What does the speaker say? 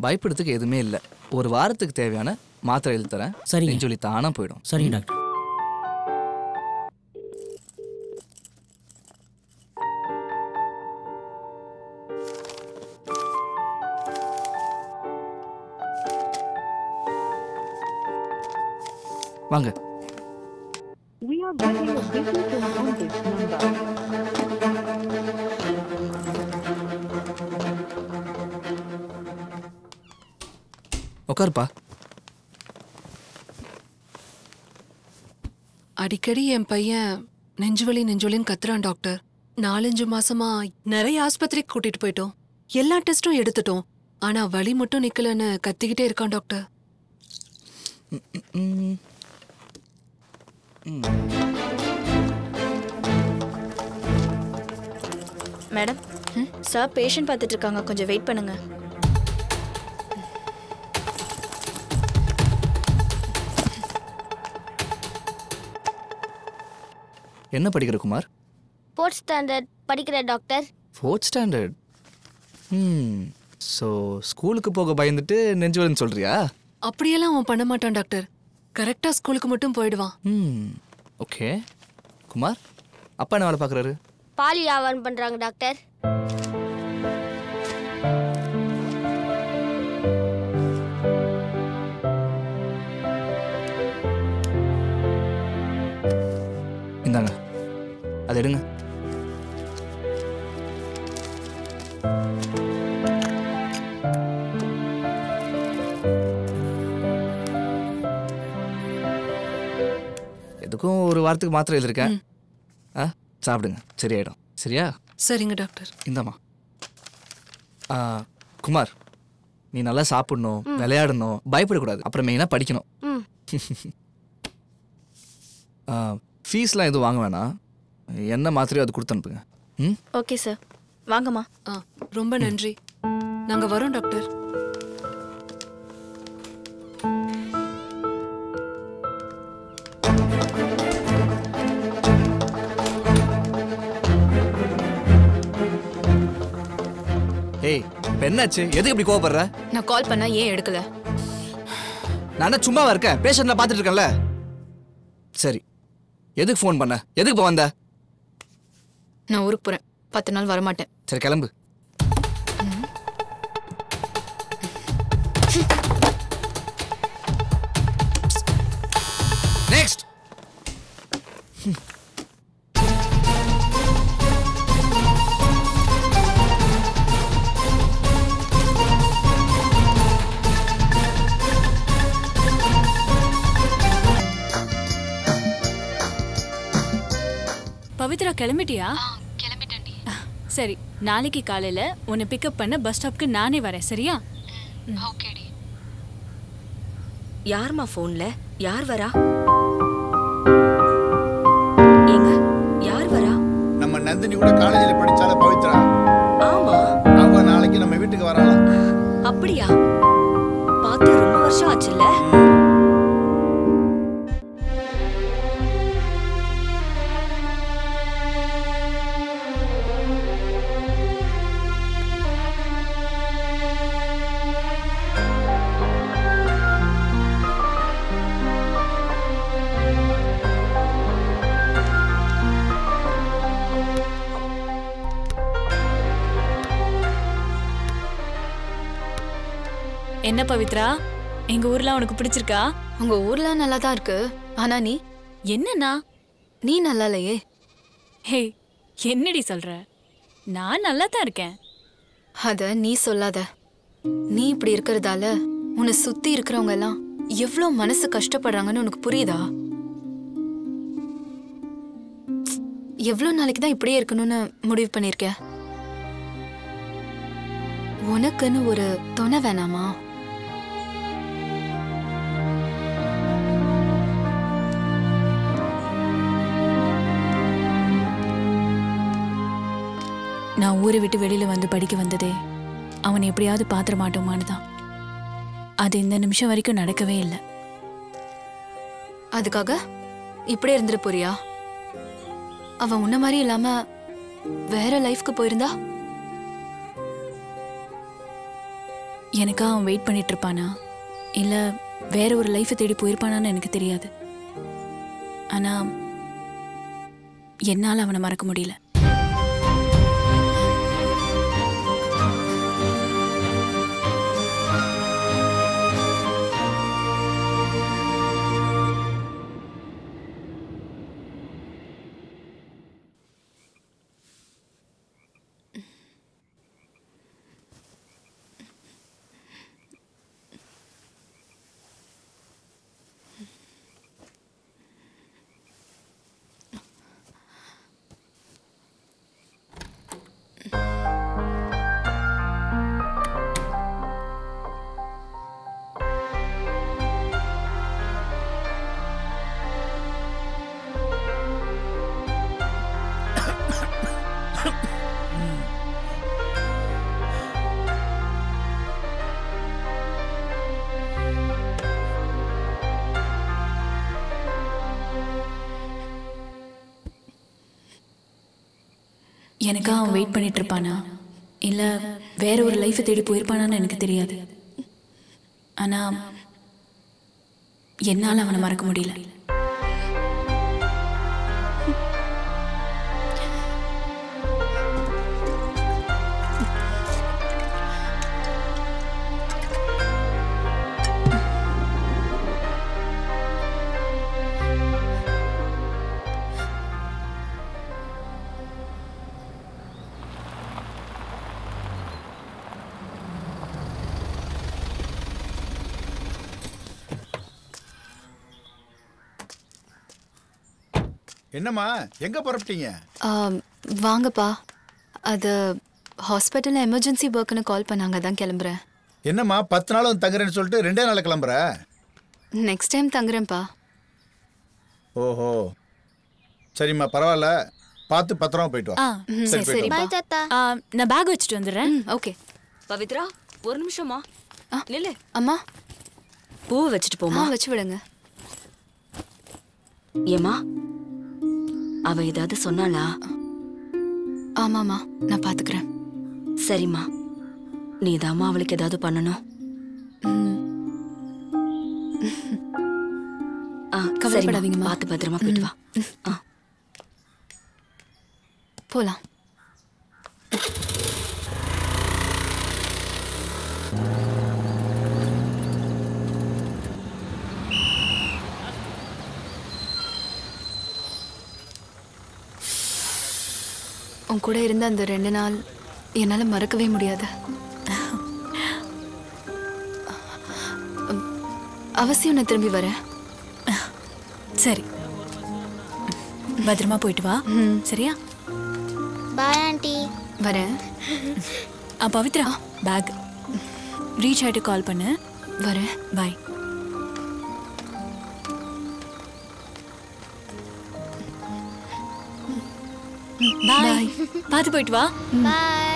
பயப்படுறதுக்கு எதுவுமே இல்லை ஒரு வாரத்துக்கு தேவையான மாத்திரை எழுதி தரேன் சரிங்க. நெஞ்சொலி தானா போயிடும் சரிங்க டாக்டர் வாங்க We are busy with business on this number. உட்காருப்பா அடிக்கடி என் பையன் நெஞ்சுவலி நெஞ்சுவலின்னு கத்துறான் டாக்டர் நாலஞ்சு மாசமா நிறைய ஆஸ்பத்திரிக்கு கூட்டிட்டு போயிட்டோம் எல்லா டெஸ்டும் எடுத்துட்டோம் ஆனா வலி மட்டும் நிக்கலன்னு கத்திக்கிட்டே இருக்கான் டாக்டர் ம், மேடம் சார் பேஷண்ட் பார்த்துட்டு இருக்காங்க கொஞ்சம் வெயிட் பண்ணுங்க என்ன படிக்கிற குமார் ஃபோர்த் ஸ்டாண்டர்ட் படிக்கிற டாக்டர் ஃபோர்த் ஸ்டாண்டர்ட் ம் ஸோ ஸ்கூலுக்கு போக பயந்துட்டு நெஞ்சுவலின்னு சொல்றியா அப்படியெல்லாம் அவன் பண்ண மாட்டான் டாக்டர் கரெக்டா ஸ்கூலுக்கு மட்டும் போயிடுவான் ம் ஓகே குமார் அப்பா என்ன வேலை பார்க்குறாரு பால் வியாபாரம் பண்றாங்க டாக்டர் இந்தாங்க அதை எடுங்க எதுக்கும் ஒரு வாரத்துக்கு மாத்திரை எழுதிருக்கேன் ஆ சாப்பிடுங்க சரியாயிடும் சரியா சரிங்க டாக்டர் இந்தாம்மா ஆ, குமார் நீ நல்லா சாப்பிடணும் விளையாடணும் பயப்படக்கூடாது அப்புறம் மெயினாக படிக்கணும் ம் ஃபீஸ்லாம் எதுவும் வாங்க வேணாம் என்ன மாத்திரையோ அது கொடுத்து அனுப்புங்க ம் ஓகே சார் வாங்கம்மா ஆ ரொம்ப நன்றி நாங்க வரோம் டாக்டர் ஏய் இப்போ என்னாச்சு எதுக்கு இப்படி கோவப்படுற நான் கால் பண்ணா ஏன் எடுக்கல நான் என்ன சும்மாவா இருக்கேன் பேஷண்ட்ல பார்த்துட்டு இருக்கேன்ல சரி எதுக்கு ஃபோன் பண்ண எதுக்கு இப்போ வந்த நான் ஊருக்கு போறேன் பத்து நாள் வரமாட்டேன் சரி கிளம்பு நெக்ஸ்ட் பவித்ரா கிளம்பிட்டியா சரி நாளைக்கு காலையில உன்னை பிக்கப் பண்ண பஸ் ஸ்டாப்க்கு நானே வரேன் சரியா யாரும்மா ஃபோன்ல யார் வரா ஏங்க யார் வரா நம்ம நந்தினி கூட காலேஜில் படிச்சால பவித்ரா ஆமா அவ நாளைக்கு நம்ம வீட்டுக்கு வராளாம் அப்படியா பார்த்து ரொம்ப வருஷம் ஆச்சுல்ல என்ன பவித்ரா எங்க ஊர்ல உனக்கு பிடிச்சிருக்கா உங்க ஊர்ல நல்லா தான் இருக்கு ஆனா நீ என்னண்ணா நீ நல்லா இல்லையே ஹே என்னடி சொல்ற நான் நல்லா தான் இருக்கேன் அத நீ சொல்லாத நீ இப்படி இருக்கறதால உன்னை சுத்தி இருக்கிறவங்க எல்லாம் எவ்வளவு மனசு கஷ்டப்படுறாங்கன்னு உனக்கு புரியுதா எவ்வளவு நாளைக்கு தான் இப்படியே இருக்கணும்னு முடிவு பண்ணிருக்க உனக்குன்னு ஒரு துணை வேணாமா நான் ஊரை விட்டு வெளியில வந்து படிக்க வந்ததே அவனை எப்படியாவது பாத்திர மாட்டோமான்னு தான் அது இந்த நிமிஷம் வரைக்கும் நடக்கவே இல்லை அதுக்காக இப்படியே இருந்துட்டு போறியா அவன் உன்ன மாதிரி இல்லாம வேற லைஃப்க்கு போயிருந்தா எனக்கா அவன் வெயிட் பண்ணிட்டு இருப்பானா இல்லை வேற ஒரு லைஃப்பை தேடி போயிருப்பானான்னு எனக்கு தெரியாது ஆனால் என்னால் அவனை மறக்க முடியல எனக்கா அவன் வெயிட் பண்ணிட்டு இருப்பானா இல்லை வேற ஒரு லைஃப்பை தேடி போயிருப்பானான்னு எனக்கு தெரியாது ஆனால் என்னால் அவனை மறக்க முடியல என்னம்மா எங்க புறப்பட்டீங்க ஆம், வாங்கப்பா அது ஹாஸ்பிட்டலில் எமர்ஜென்சி ஒர்க்குன்னு கால் பண்ணாங்க தான் கிளம்புறேன் என்னம்மா பத்து நாள் வந்து தங்குறேன்னு சொல்லிட்டு ரெண்டே நாள் கிளம்புற நெக்ஸ்ட் டைம் தங்குறேன்ப்பா ஓஹோ சரிம்மா பரவாயில்ல பார்த்து பத்திரமா போயிட்டு வா ஆ சரி போயிட்டு வா. பாய் தாத்தா ஆ, நான் பேக் வச்சுட்டு வந்துடுறேன் ம் ஓகே பவித்ரா ஒரு நிமிஷமா ஆ. நில்லு அம்மா பூவை வச்சுட்டு ஆ போமா வச்சு விடுங்க ஏமா அவ ஏதாவது சொன்னாளா ஆமாம்மா நான் பார்த்துக்கிறேன் சரிம்மா நீதாம்மா அவளுக்கு ஏதாவது பண்ணணும் ம் ஆ, சரிம்மா. கவலைப்படாதீங்கம்மா. பார்த்து பத்திரமா போயிட்டு வா ஆ போகலாம் உன் கூட இருந்த அந்த ரெண்டு நாள் என்னால் மறக்கவே முடியாது அவசியம் நான் திரும்பி வரேன் சரி பத்திரமா போயிட்டு வா சரியா பாய் ஆண்டி வரேன் ஆ பவித்ரா பேக் ரீச் ஆகிட்டு கால் பண்ணு வரேன் பாய் பாய் பார்த்து போயிட்டு வா பாய்